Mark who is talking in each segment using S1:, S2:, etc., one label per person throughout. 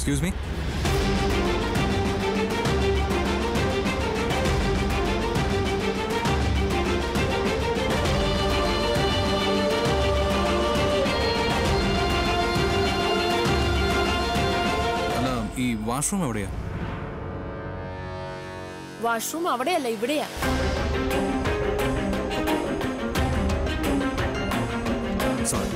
S1: Excuse me അല്ല ഈ washroom എവിടെയാ
S2: വാഷ്റൂം അവിടെയല്ല ഇവിടെയാ
S1: സോറി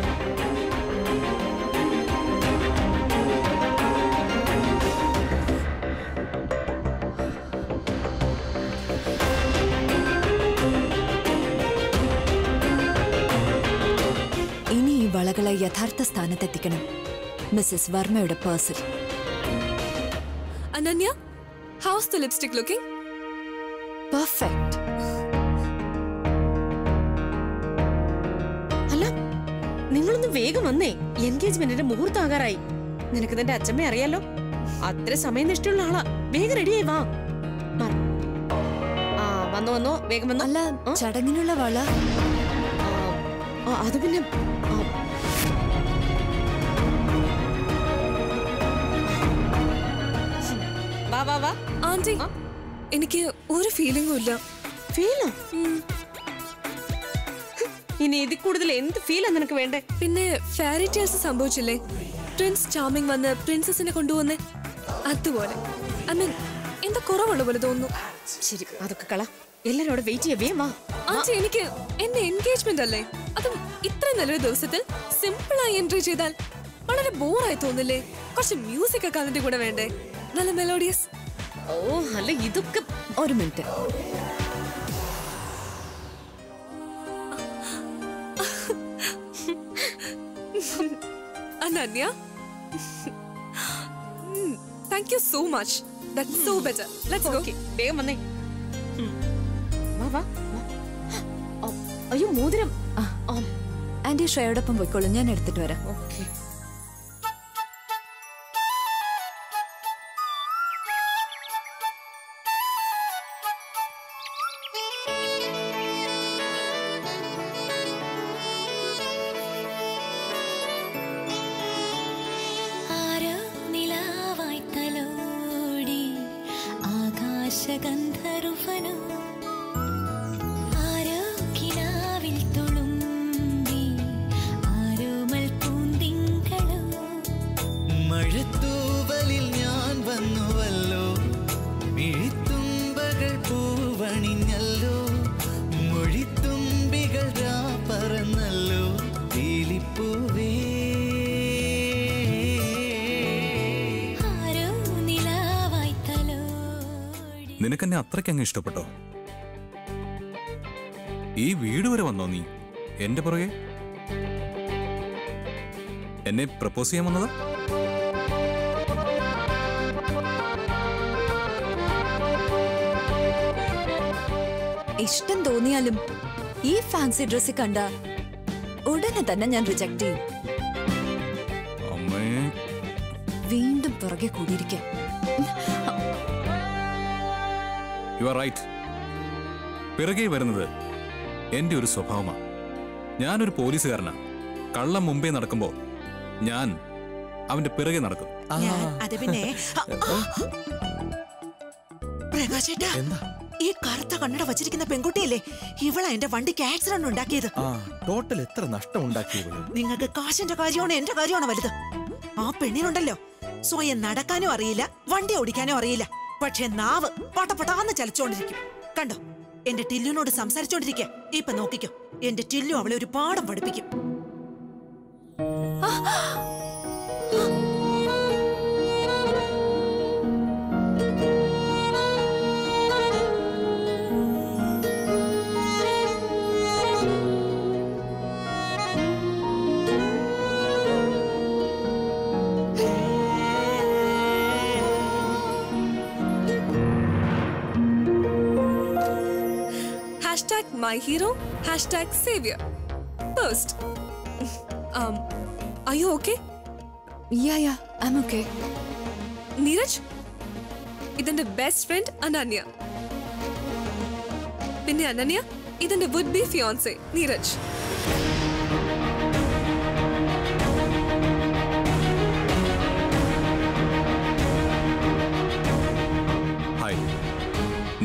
S3: ഇനി ഈ വളകളെ യഥാർത്ഥ സ്ഥാനത്തെത്തിക്കണം മിസ്സസ് വർമ്മയുടെ പേഴ്സിൽ
S4: Ananya, how's the lipstick looking?
S3: Perfect
S5: അല്ല നിങ്ങളൊന്ന് വേഗം വന്നേ എൻഗേജ്മെന്റിന്റെ മുഹൂർത്താകാറായി നിനക്ക് നിന്റെ അച്ഛമ്മ അറിയാലോ അത്ര സമയനിഷ്ഠയുള്ള ആളാ വേഗം റെഡിയായി വാ വാ. ആ വന്നോ വന്നോ വേഗം വന്നോ
S3: അല്ല
S5: ആ?
S3: ചടങ്ങിനുള്ള വള
S5: ആ, ആ, അത് പിന്നെ ആ, വാ വാ വാ
S4: ആന്റി
S5: ആ?
S4: എനിക്ക് ഒരു ഫീലിംഗും ഇല്ല
S5: ഫീലോ ഇനി ഇതിൽ കൂടുതൽ എന്ത് ഫീലാ നിനക്ക് വേണ്ടേ
S4: പിന്നെ ഫാരി ടേൽസ് സംഭവിച്ചില്ലേ പ്രിൻസ് ചാമിങ് വന്ന് പ്രിൻസസിനെ കൊണ്ടുവന്ന് അതുപോലെ ഐ മീൻ എന്താ കുറവുള്ള പോലെ തോന്നുന്നു
S5: ശരി അതൊക്കെ കള എല്ലാരും അവിടെ വെയിറ്റ് ചെയ്യാം വേഗം വാ
S4: ആന്റി എനിക്ക് എന്റെ എൻഗേജ്മെന്റ് അല്ലേ അതും ഇത്രയും നല്ലൊരു ദിവസത്തിൽ സിമ്പിളായി എൻട്രി ചെയ്താൽ വളരെ ബോറായി തോന്നില്ലേ കുറച്ച് മ്യൂസിക് ഒക്കെ അതിന്റെ കൂടെ വേണ്ടേ നല്ല മെലോഡിയസ്
S5: ഓ അല്ല ഇതൊക്കെ
S3: ഒരു minute
S4: Ananya thank you so much that so better let's go
S5: okay വേഗം വന്നേ ഉം. വാ വാ വാ. ആ, അയ്യോ മോതിരം
S3: ആ. ആന്റി ശ്രേയോടൊപ്പം പോയിക്കോളൂ ഞാൻ എടുത്തിട്ട് വരാം
S5: ഓക്കെ
S6: ആരോ നിലാവായി തലോടി ആകാശഗന്ധർവനോ ആരോ കിനാവിൽ തുളുമ്പി ആരോമൽ പൂന്തിങ്കളോ
S7: മഴത്തൂവലിൽ ഞാൻ വന്നുവല്ലോ മിഴിത്തുമ്പകൾ പൂവണിഞ്ഞല്ലോ മൊഴിത്തുമ്പികൾ രാ പറന്നല്ലോ തീലിപ്പൂവേ
S6: ആരോ നിലാവായി തലോടി
S1: നിനക്കെന്നെ അത്രയ്ക്ക് അങ്ങ് ഇഷ്ടപ്പെട്ടോ ഈ വീട് വരെ വന്നോ നീ എന്റെ പുറകെ എന്നെ പ്രപ്പോസ് ചെയ്യാൻ വന്നതാ
S3: ഇഷ്ടം തോന്നിയാലും ഈ ഫാൻസി ഡ്രസ്സിൽ കണ്ട ഉടനെ തന്നെ ഞാൻ റിജക്ട് ചെയ്യും
S1: അമ്മേ
S3: വീണ്ടും പുറകെ കൂടിയിരിക്കാം
S1: യു ആർ റൈറ്റ് പിറകെ വരുന്നത് എന്റെ ഒരു സ്വഭാവമാണ് ഞാനൊരു പോലീസുകാരനാ കള്ളം മുമ്പേ നടക്കുമ്പോ ഞാൻ അവന്റെ പിറകെ നടക്കും
S8: ഞാൻ അത് പിന്നെ പ്രകാശേട്ടാ ഈ കറുത്ത കണ്ണട വച്ചിരിക്കുന്ന പെൺകുട്ടിയല്ലേ ഇവളാ എന്റെ വണ്ടിക്ക് ആക്സിഡന്റ് ഉണ്ടാക്കിയത്
S9: ആ ടോട്ടൽ എത്ര നഷ്ടം ഉണ്ടാക്കി ഇവള്
S8: നിങ്ങൾക്ക് കാശിന്റെ കാര്യമാണോ എന്റെ കാര്യമാണോ വലുത് ആ പെണ്ണിനുണ്ടല്ലോ സ്വയം നടക്കാനും അറിയില്ല വണ്ടി ഓടിക്കാനും അറിയില്ല പക്ഷെ നാവ് പടപടാന്ന് ചലിച്ചോണ്ടിരിക്കും കണ്ടോ എന്റെ ടില്ലുനോട് സംസാരിച്ചോണ്ടിരിക്ക ഇപ്പൊ നോക്കിക്കോ എന്റെ ടില്ലു അവളെ ഒരു പാഠം പഠിപ്പിക്കും
S4: Hashtag my hero, hashtag savior. First. Um, are you okay?
S3: Yeah yeah I'm okay
S4: Neeraj ഇതെന്റെ ബെസ്റ്റ് ഫ്രണ്ട് അനന്യ പിന്നെ അനന്യ ഇതെന്റെ would be fiance Neeraj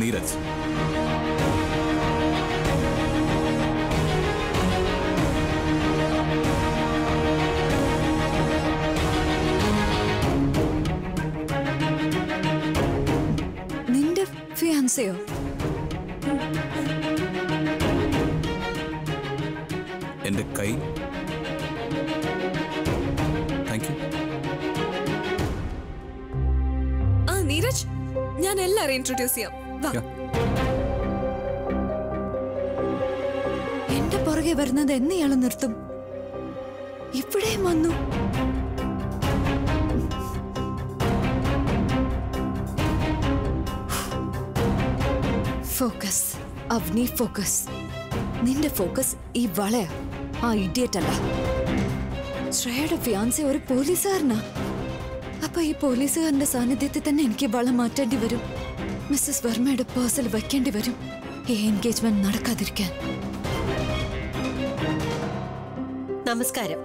S1: Neeraj
S3: നിന്റെ ഫിയാൻസയോ
S1: എന്റെ കൈ താങ്ക് യു
S4: ആ നീരജ് ഞാൻ എല്ലാരെയും ഇൻട്രൊഡ്യൂസ് ചെയ്യാം വാ
S1: Yeah.
S3: എന്റെ പുറകെ വരുന്നത് എന്നയാള് നിർത്തും ഇവിടെയും വന്നു ഫോക്കസ് അവനി ഫോക്കസ് നിന്റെ ഫോക്കസ് ഈ വളയ ആ ഇഡിയറ്റ് അല്ല ശ്രേയയുടെ ഫിയാൻസെ ഒരു പോലീസുകാരനാ അപ്പൊ ഈ പോലീസുകാരന്റെ സാന്നിധ്യത്തിൽ തന്നെ എനിക്ക് വളം മാറ്റേണ്ടി വരും മിസ്സസ് വർമ്മയുടെ പേഴ്സിൽ വെക്കേണ്ടി വരും ഈ എൻഗേജ്മെന്റ് നടക്കാതിരിക്കാൻ
S10: നമസ്കാരം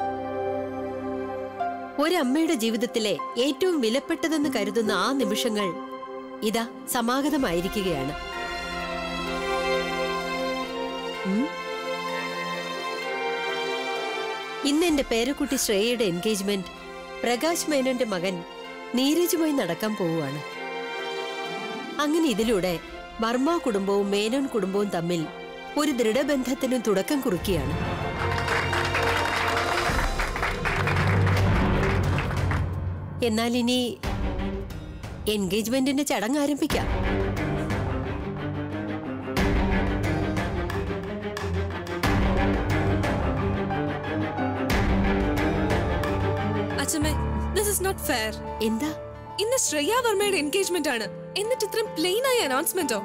S10: ഒരമ്മയുടെ ജീവിതത്തിലെ ഏറ്റവും വിലപ്പെട്ടതെന്ന് കരുതുന്ന ആ നിമിഷങ്ങൾ ഇതാ സമാഗതമായിരിക്കുകയാണ് ഉം. ഇന്ന് എന്റെ പേരക്കുട്ടി ശ്രേയയുടെ എൻഗേജ്മെന്റ് പ്രകാശ് മേനോന്റെ മകൻ നീരജുമായി നടക്കാൻ പോവുകയാണ് അങ്ങനെ ഇതിലൂടെ വർമ്മ കുടുംബവും മേനോൻ കുടുംബവും തമ്മിൽ ഒരു ദൃഢബന്ധത്തിന് തുടക്കം കുറിക്കുകയാണ് എന്നാൽ ഇനി എൻഗേജ്മെന്റിന്റെ ചടങ്ങ് ആരംഭിക്കാം
S4: അച്ഛമ്മേ ദിസ് ഇസ് നോട്ട് ഫെയർ
S10: എന്താ
S4: ഇന്ന് ശ്രേയ വർമ്മയുടെ എൻഗേജ്മെന്റ് ആണ് എന്നിട്ട് ഇത്രയും പ്ലെയിൻ ആയ അനൗൺസ്മെന്റോ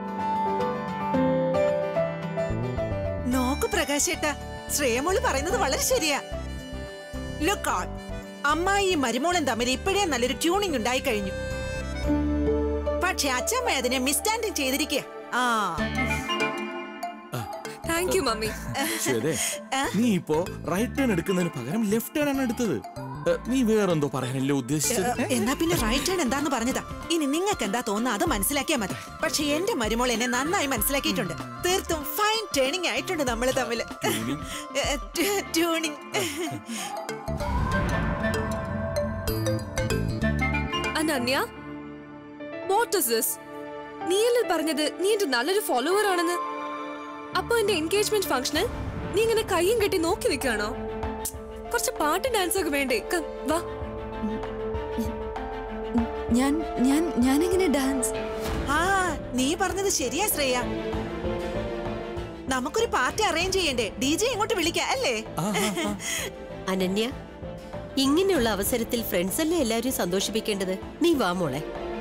S8: നോക്ക് പ്രകാശേട്ട ശ്രേയമോള് പറയുന്നത് വളരെ ശരിയാ ലുക്ക് ഔട്ട് അമ്മായിയും മരുമോളും തമ്മിൽ ഇപ്പോഴേ നല്ലൊരു ട്യൂണിംഗ് ഉണ്ടായി കഴിഞ്ഞു പക്ഷെ അച്ഛമ്മ അതിനെ മിസ്സ്റ്റാൻഡിങ് ചെയ്തിരിക്കുക ആ
S4: താങ്ക് യു മമ്മി
S9: ശ്വേതേ നീ ഇപ്പോ റൈറ്റ് ടേൺ എടുക്കുന്നതിന് പകരം ലെഫ്റ്റ് ടേൺ ആണ് എടുത്തത് ഏ, നീ വേറെന്തോ പറയാനല്ലേ ഉദ്ദേശിച്ചത് ഏ?
S8: എന്നാ പിന്നെ റൈറ്റ് ഹാൻഡ് എന്താന്ന് പറഞ്ഞതാ ഇനി നിങ്ങൾക്ക് എന്താ തോന്നുന്നത് അത് മനസ്സിലാക്കിയാ മതി പക്ഷെ എന്റെ മരുമോൾ എന്നെ നന്നായി മനസ്സിലാക്കിയിട്ടുണ്ട് തീർത്തും ഫൈൻ ട്രെയിനിങ് ആയിട്ടുണ്ട് നമ്മൾ തമ്മില് tuning
S4: Ananya what is this നീയല്ലേ പറഞ്ഞത് നീ എന്റെ നല്ലൊരു ഫോളോവർ ആണെന്ന് അപ്പൊ എന്റെ എൻഗേജ്മെന്റ് ഫംഗ്ഷനിൽ നീ ഇങ്ങനെ കൈയും കെട്ടി നോക്കി നിൽക്കുകയാണോ കുറച്ച് പാട്ട് ഡാൻസ് ഒക്കെ വേണ്ടേ കം, വാ
S3: ഞാൻ ഞാൻ ഞാനെങ്ങനെ ഡാൻസ്
S8: ആ നീ പറഞ്ഞത് ശരിയാ ശ്രേയ നമുക്കൊരു പാർട്ടി അറേഞ്ച് ചെയ്യണ്ടേ ഡി ജെ ഇങ്ങോട്ട് വിളിക്കാം അല്ലേ
S10: അനന്യ ഇങ്ങനെയുള്ള അവസരത്തിൽ ഫ്രണ്ട്സ് അല്ലേ എല്ലാവരും സന്തോഷിപ്പിക്കേണ്ടത് നീ വാ മോളെ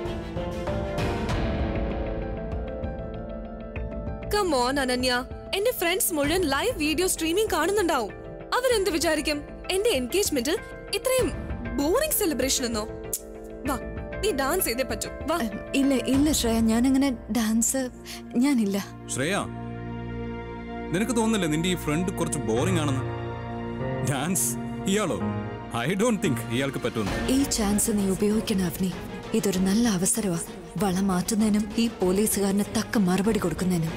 S4: കം ഓൺ അനന്യ എന്റെ ഫ്രണ്ട്സ് മുഴുവൻ ലൈവ് വീഡിയോ സ്ട്രീമിംഗ് കാണുന്നുണ്ടാവും അവരെന്ത് വിചാരിക്കും എന്റെ എൻഗേജ്മെന്റിൽ ഇത്രയും ബോറിംഗ് സെലിബ്രേഷൻ എന്നോ വാ നീ ഡാൻസ് ചെയ്തേ പറ്റൂ വാ
S3: ഇല്ല ഇല്ല ശ്രേയ ഞാനങ്ങനെ ഡാൻസ് ഞാനില്ല
S1: ശ്രേയ നിനക്ക് തോന്നുന്നില്ലേ നിന്റെ ഈ ഫ്രണ്ട് കുറച്ച് ബോറിംഗ് ആണെന്ന് ഡാൻസ് ഇയാളോ ഐ ഡോണ്ട് തിങ്ക് ഇയാൾക്ക് പറ്റുമെന്ന്
S3: ഈ ചാൻസ് നീ ഉപയോഗിക്കണം അവനി ഇതൊരു നല്ല അവസരമാ വളം മാറ്റുന്നതിനും ഈ പോലീസുകാരന് തക്ക മറുപടി കൊടുക്കുന്നതിനും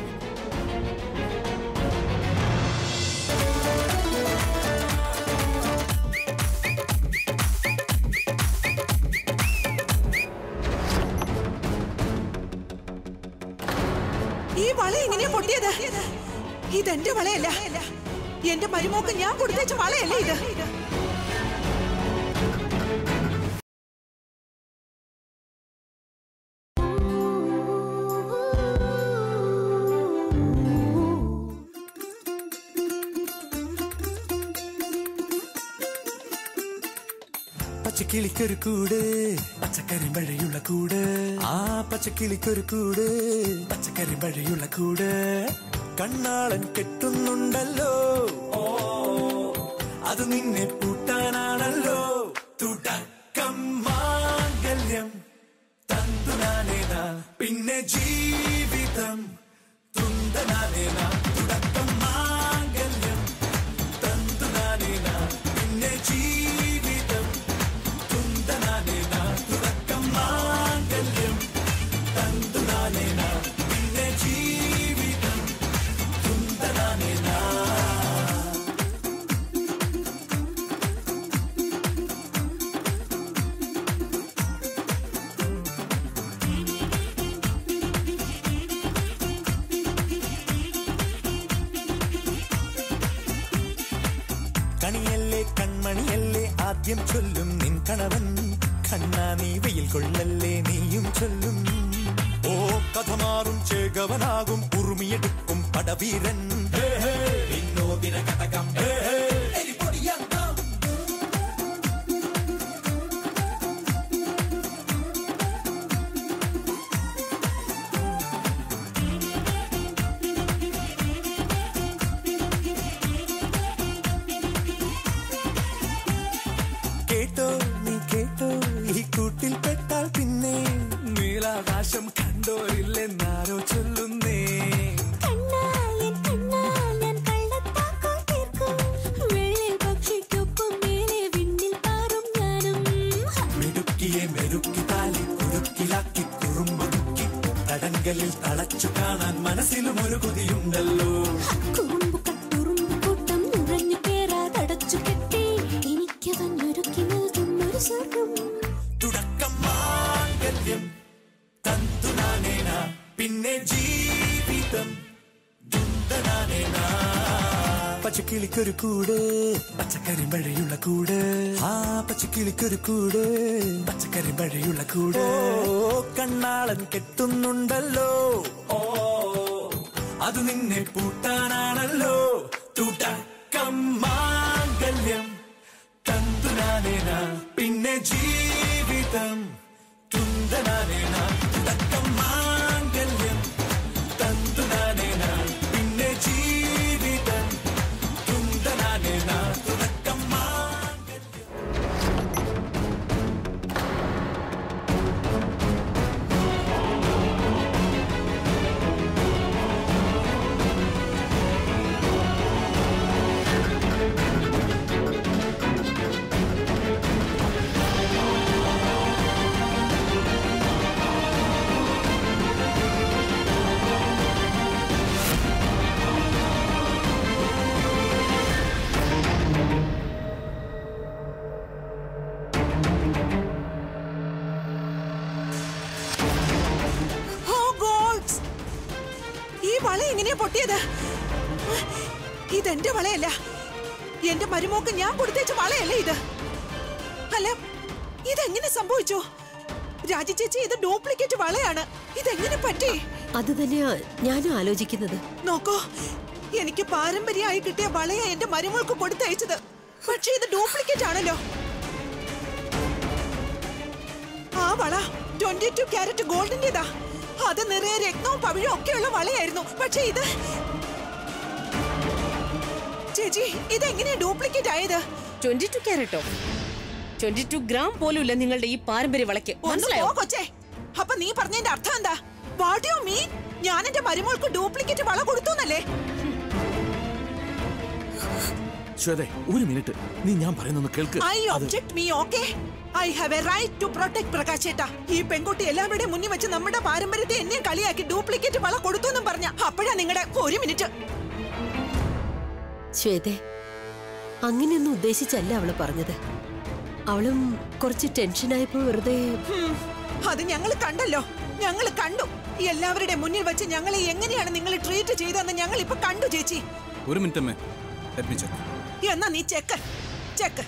S8: ഈ വള എങ്ങനെയാ പൊട്ടിയത് ഇതെന്റെ വളയല്ല എന്റെ മരുമോക്ക് ഞാൻ കൊടുത്തേച്ച വളയല്ലേ ഇത്
S7: പച്ചക്കിളിക്കൊരു കൂട് പച്ചക്കറി മഴയുള്ള കൂട് ആ പച്ചക്കിളിക്കൊരു കൂട് പച്ചക്കറി മഴയുള്ള കൂട് കണ്ണാളൻ കെട്ടുന്നുണ്ടല്ലോ ഓ അത് നിന്നെ പൂട്ടാനാണല്ലോ തുടക്കം മാംഗല്യം തന്തുനാനേന പിന്നെ ജീവിതം തുന്തനാനേന തുടക്കം മാംഗല്യം തന്തുനാനേന പിന്നെ ജീവിതം തുന്തനാനേന തുടക്കം മാംഗല്യം തന്തുനാനേന കണിയല്ലേ കൺമണിയല്ലേ ആദ്യം ചൊല്ലും നിൻ കണവൻ കണ്ണാ നീ വെയിൽ കൊള്ളല്ലേ നീയും ചൊല്ലും ഓ കഥ മാറും ചേകവനാകും ഉറുമിയെടുക്കും പടവീരൻ ഹേ, ഹേ, വിനോദിന കടകം ഹേ, ഹേ, എരിപൊടിയാക്കാം. കേട്ടോ നീ കേട്ടോ ഈ കൂട്ടിൽ പെട്ടാൽ പിന്നെ നീലാകാശം കണ്ടോരില്ലെന്നാരോ ചൊല്ലുന്നേ
S6: കണ്ണായൻ കണ്ണാലൻ കള്ളത്താക്കം തീർക്കും വെള്ളിൽ പക്ഷിക്കൊപ്പം മേലെ വിണ്ണിൽ പാറും ഞാനും
S7: മിടുക്കിയെ മെരുക്കി താലി കുരുക്കിലാക്കി കുറുമ്പൊതുക്കി തടങ്കലിൽ തളച്ചു കാണാൻ മനസ്സിലും ഒരു കൊതിയുണ്ടല്ലോ
S6: കുറുമ്പു കട്ടുറുമ്പു കൂട്ടം നുഴഞ്ഞു പേരാതടച്ചു കെട്ടി എനിക്ക് വന്നൊരുക്കി നൽകും ഒരു സ്വർഗം
S7: തുടക്കം മാംഗല്യം തന്തുനാനേന പിന്നെ ജീവിതം ദുന്തനാനേന പച്ചക്കിളിക്കൊരു കൂട് പച്ചക്കറി മഴയുള്ള കൂട് ആ പച്ചക്കിളിക്കൊരു കൂട് പച്ചക്കറി മഴയുള്ള കൂട് ഓ കണ്ണാളൻ കെട്ടുന്നുണ്ടല്ലോ ഓ അത് നിന്നെ പൂട്ടാനാണല്ലോ തുടക്കം മാംഗല്യം തന്തുനാനേന പിന്നെ ജീവിതം തുന്തനാനേന തുടക്കം മാംഗല്യം തന്തുനാനേന പിന്നെ ജീവിതം തുന്തനാനേന തുടക്കം മാംഗല്യം
S8: ഓ ഗോഡ്സ് ഈ വള എങ്ങനെയാ പൊട്ടിയത് ഇതെന്റെ വളയല്ല എന്റെ മരുമോക്ക് ഞാൻ കൊടുത്തേച്ച വളയല്ലേ ഇത് അല്ല ഇതെങ്ങനെ സംഭവിച്ചു രാജി ചേച്ചി ഇത് ഡ്യൂപ്ലിക്കേറ്റ് വളയാണ് ഇതെങ്ങനെ പറ്റി
S10: അത് തന്നെയാ ഞാനും ആലോചിക്കുന്നത്
S8: നോക്കൂ എനിക്ക് പാരമ്പര്യമായി കിട്ടിയ വളയ എന്റെ മരുമോൾക്ക് കൊടുത്തയച്ചത് പക്ഷേ ഇത് ഡ്യൂപ്ലിക്കേറ്റ് ആണല്ലോ ആ വള ട്വന്റി ടു ക്യാരറ്റ് ഗോൾഡിന്റേതാ അത് നിറയെ രക്തവും പവിഴവും ഒക്കെയുള്ള വളയായിരുന്നു പക്ഷേ ഇത് ചേച്ചി ഇതെങ്ങനെയാ ഡ്യൂപ്ലിക്കേറ്റ് ആയത്
S5: ട്വന്റി ടു ക്യാരറ്റോ ട്വന്റി ടു ഗ്രാം പോലും ഇല്ല നിങ്ങളുടെ ഈ പാരമ്പര്യ വളയ്ക്ക്
S8: ഒന്ന്
S5: മനസ്സിലായോ
S8: പോ കൊച്ചേ അപ്പൊ നീ പറഞ്ഞതിന്റെ അർത്ഥം എന്താ വാട്ട് യു മീൻ ഞാൻ എന്റെ മരുമോൾക്ക് ഡ്യൂപ്ലിക്കേറ്റ് വള കൊടുത്തു എന്നല്ലേ
S9: ശ്വേതേ ഒരു മിനിറ്റ് നീ ഞാൻ പറയുന്നൊന്ന് കേൾക്ക്
S8: ഐ
S9: അത്
S8: object me okay I have a right to protect Prakash ചേട്ടാ ഈ പെൺകുട്ടി എല്ലാവരുടെയും മുന്നിൽ വെച്ച് നമ്മുടെ പാരമ്പര്യത്തെ എന്നെ കളിയാക്കി ഡ്യൂപ്ലിക്കേറ്റ് വള കൊടുത്തു എന്നും പറഞ്ഞ അപ്പോഴാ നിങ്ങളുടെ ഒരു മിനിറ്റ്
S10: ശ്വേതേ അങ്ങനെയൊന്നും ഉദ്ദേശിച്ചല്ല അവള് പറഞ്ഞത് അവളും കുറച്ച് ടെൻഷനായപ്പോ വെറുതെ
S8: ഹും, അത് ഞങ്ങൾ കണ്ടല്ലോ ഞങ്ങൾ കണ്ടു എല്ലാവരുടെയും മുന്നിൽ വെച്ച് ഞങ്ങളെ എങ്ങനെയാണ് നിങ്ങൾ ട്രീറ്റ് ചെയ്തതെന്ന് ഞങ്ങൾ ഇപ്പൊ കണ്ടു ചേച്ചി
S1: ഒരു മിനിറ്റ് അമ്മേ Let me check.
S8: എന്നാ നീ ചെക്ക് ചെക്ക്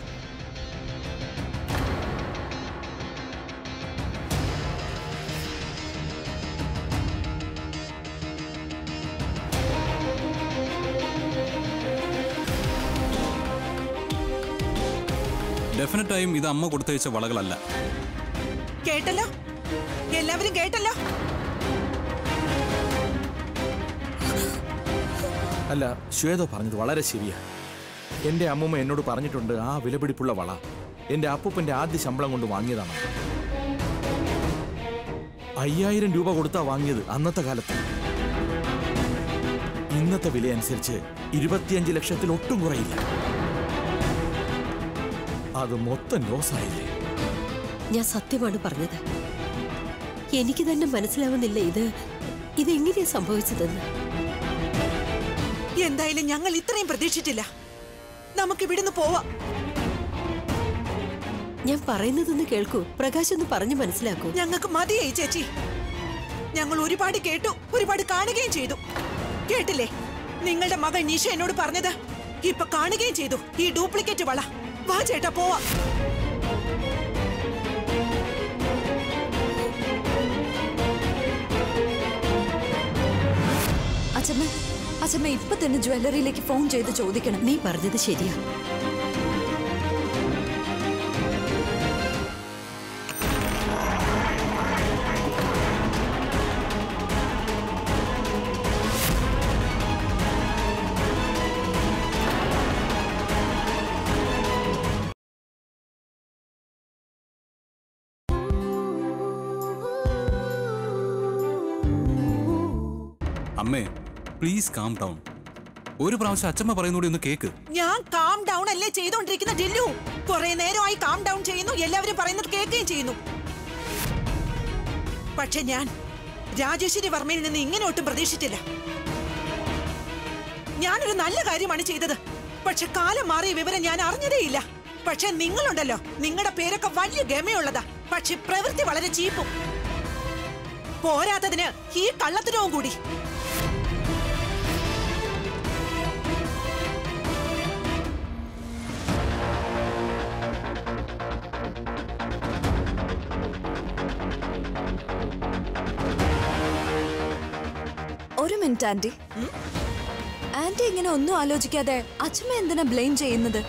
S1: Definite ആയും ഇത് അമ്മ കൊടുത്തയച്ച വളകളല്ല
S8: കേട്ടല്ലോ എല്ലാവരും കേട്ടല്ലോ
S9: അല്ല ശ്വേത പറഞ്ഞത് വളരെ ശരിയാ എന്റെ അമ്മൂമ്മ എന്നോട് പറഞ്ഞിട്ടുണ്ട് ആ വിലപിടിപ്പുള്ള വള എന്റെ അപ്പൂപ്പന്റെ ആദ്യ ശമ്പളം കൊണ്ട് വാങ്ങിയതാണ് അയ്യായിരം രൂപ കൊടുത്താ വാങ്ങിയത് അന്നത്തെ കാലത്ത് ഇന്നത്തെ വില അനുസരിച്ച് ഇരുപത്തിയഞ്ച് ലക്ഷത്തിൽ ഒട്ടും കുറയില്ല അത് മൊത്തം ലോസായില്ലേ
S10: ഞാൻ സത്യമാണ് പറഞ്ഞത് എനിക്ക് തന്നെ മനസ്സിലാവുന്നില്ല ഇത് ഇതെങ്ങനെയാ സംഭവിച്ചതെന്ന്
S8: എന്തായാലും ഞങ്ങൾ ഇത്രയും പ്രതീക്ഷിച്ചില്ല നമുക്ക് ഇവിടുന്ന് പോവാം
S10: ഞാൻ പറയുന്നതൊന്ന് കേൾക്കൂ പ്രകാശ് ഒന്ന് പറഞ്ഞു മനസ്സിലാക്കൂ
S8: ഞങ്ങൾക്ക് മതിയായി ചേച്ചി ഞങ്ങൾ ഒരുപാട് കേട്ടു ഒരുപാട് കാണുകയും ചെയ്തു കേട്ടില്ലേ നിങ്ങളുടെ മകൾ നിഷ എന്നോട് പറഞ്ഞത് ഇപ്പൊ കാണുകയും ചെയ്തു ഈ ഡ്യൂപ്ലിക്കേറ്റ് വള വാ ചേട്ടാ പോവാ
S3: അച്ഛമ്മ അച്ഛമ്മ ഇപ്പൊ തന്നെ ജ്വല്ലറിയിലേക്ക് ഫോൺ ചെയ്ത് ചോദിക്കണം
S10: നീ പറഞ്ഞത് ശരിയാ
S1: അമ്മേ പ്ലീസ് കാം ഡൗൺ ഒരു പ്രാവശ്യം അച്ഛമ്മ പറയുന്നൂടി ഒന്ന് കേക്ക്
S8: ഞാൻ കാം ഡൗൺ അല്ലേ ചെയ്തോണ്ടിരിക്കുന്ന ഡില്ലു കുറെ നേരമായി കാം ഡൗൺ ചെയ്യുന്നു എല്ലാവരും പറയുന്നത് കേൾക്കുകയും ചെയ്യുന്നു പക്ഷെ ഞാൻ രാജേശ്വരി വർമ്മയിൽ നിന്ന് ഇങ്ങനെ ഒട്ടും പ്രതീക്ഷിച്ചില്ല ഞാനൊരു നല്ല കാര്യമാണ് ചെയ്തത് പക്ഷെ കാലം മാറിയ വിവരം ഞാൻ അറിഞ്ഞതേയില്ല പക്ഷെ നിങ്ങളുണ്ടല്ലോ നിങ്ങളുടെ പേരൊക്കെ വലിയ ഗമയുള്ളതാ പക്ഷെ പ്രവൃത്തി വളരെ ചീപ്പും പോരാത്തതിന് ഈ കള്ളത്തിനവും കൂടി
S3: ഒരു മിനിറ്റ് ആന്റി ആന്റി ഇങ്ങനെ ഒന്നും ആലോചിക്കാതെ അച്ഛമ്മ എന്തിനാ ബ്ലെയിം ചെയ്യുന്നത്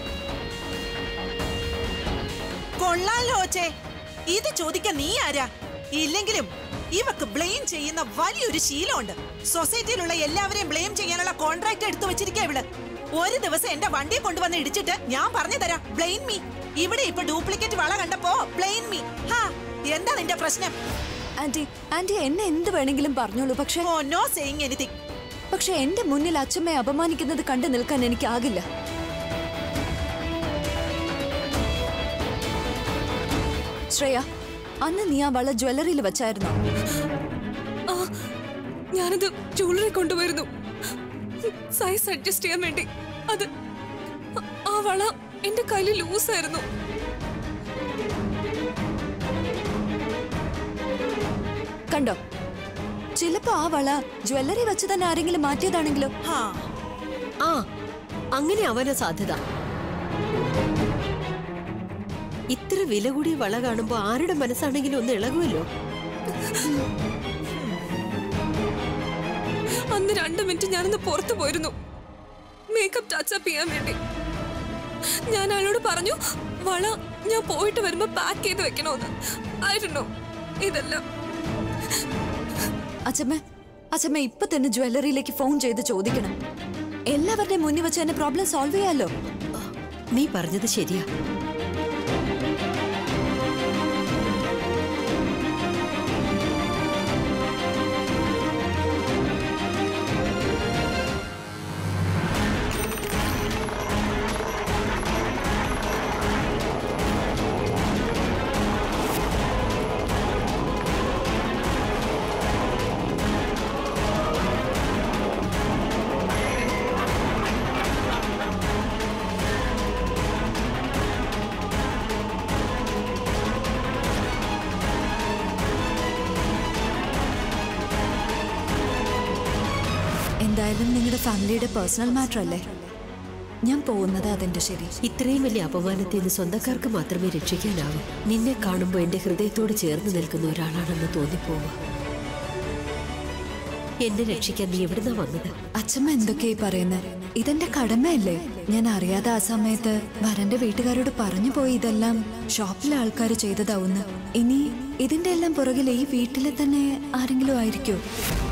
S8: കൊള്ളാലോ ഓച്ചേ ഇത് ചോദിക്കാൻ നീ ആരാ ഇല്ലെങ്കിലും ഇവക്ക് ബ്ലെയിം ചെയ്യുന്ന വലിയൊരു ശീലമുണ്ട് സൊസൈറ്റിയിലുള്ള എല്ലാവരെയും ബ്ലെയിം ചെയ്യാനുള്ള കോൺട്രാക്ട് എടുത്തു വെച്ചിരിക്കുക ഇവള് ഒരു ദിവസം എന്റെ വണ്ടിയെ കൊണ്ടുവന്ന് ഇടിച്ചിട്ട് ഞാൻ പറഞ്ഞു തരാം ബ്ലെയിം മീ ഇവിടെ ഇപ്പൊ ഡ്യൂപ്ലിക്കേറ്റ് വള കണ്ടപ്പോ ബ്ലെയിം മീ ഹാ എന്താ നിന്റെ പ്രശ്നം
S3: ആന്റി ആന്റി എന്നെ എന്ത് വേണമെങ്കിലും പറഞ്ഞോളൂ പക്ഷെ
S8: ഓ നോ സെയിങ് എനിത്തിങ്
S3: പക്ഷെ എന്റെ മുന്നിൽ അച്ഛമ്മയെ അപമാനിക്കുന്നത് കണ്ടു നിൽക്കാൻ എനിക്കാകില്ല ശ്രേയ അന്ന് നീ ആ വള ജ്വല്ലറിയിൽ വെച്ചായിരുന്നോ
S4: ആ ഞാനത് ജ്വല്ലറി കൊണ്ടുവരുന്നു സൈസ് അഡ്ജസ്റ്റ് ചെയ്യാൻ വേണ്ടി അത് ആ- ആ വള എന്റെ കയ്യിൽ ലൂസായിരുന്നു
S3: കണ്ടോ ചിലപ്പോ ആ വള ജ്വല്ലറി വെച്ച് തന്നെ ആരെങ്കിലും മാറ്റിയതാണെങ്കിലോ
S8: ഹാ
S10: ആ അങ്ങനെ അവന സാധ്യത ഇത്ര വില കൂടിയ വള കാണുമ്പോ ആരുടെ മനസ്സാണെങ്കിലും ഒന്ന് ഇളകുമല്ലോ
S4: അന്ന് രണ്ട് മിനിറ്റ് ഞാനൊന്ന് പുറത്തു പോയിരുന്നു മേക്കപ്പ് ടച്ചപ്പ് ചെയ്യാൻ വേണ്ടി ഞാൻ അയാളോട് പറഞ്ഞു വള ഞാൻ പോയിട്ട് വരുമ്പോ പാക്ക് ചെയ്ത് വെക്കണോന്ന് ആയിരുന്നു ഇതെല്ലാം
S3: അച്ഛമ്മ അച്ഛമ്മ ഇപ്പൊ തന്നെ ജ്വല്ലറിയിലേക്ക് ഫോൺ ചെയ്ത് ചോദിക്കണം എല്ലാവരുടെയും മുന്നിൽ വെച്ച് എന്നെ പ്രോബ്ലം സോൾവ് ചെയ്യാലോ
S10: നീ പറഞ്ഞത് ശരിയാ
S3: എന്തായാലും നിങ്ങളുടെ ഫാമിലിയുടെ പേഴ്സണൽ മാറ്റർ അല്ലേ ഞാൻ പോകുന്നത് അതിന്റെ ശരി
S10: ഇത്രയും വലിയ അപമാനത്തിൽ നിന്ന് സ്വന്തക്കാർക്ക് മാത്രമേ രക്ഷിക്കാനാവൂ നിന്നെ കാണുമ്പോൾ എന്റെ ഹൃദയത്തോട് ചേർന്ന് നിൽക്കുന്ന ഒരാളാണെന്ന് തോന്നിപ്പോവുക എന്നെ രക്ഷിക്കാൻ നീ എവിടുന്നാ വന്നത്
S3: അച്ഛമ്മ എന്തൊക്കെയായി പറയുന്നത് ഇതെന്റെ കടമയല്ലേ ഞാൻ അറിയാതെ ആ സമയത്ത് വരന്റെ വീട്ടുകാരോട് പറഞ്ഞു പോയി ഇതെല്ലാം ഷോപ്പിലെ ആൾക്കാർ ചെയ്തതാവുന്ന ഇനി ഇതിന്റെ എല്ലാം പുറകിൽ ഈ വീട്ടിലെ തന്നെ ആരെങ്കിലും ആയിരിക്കോ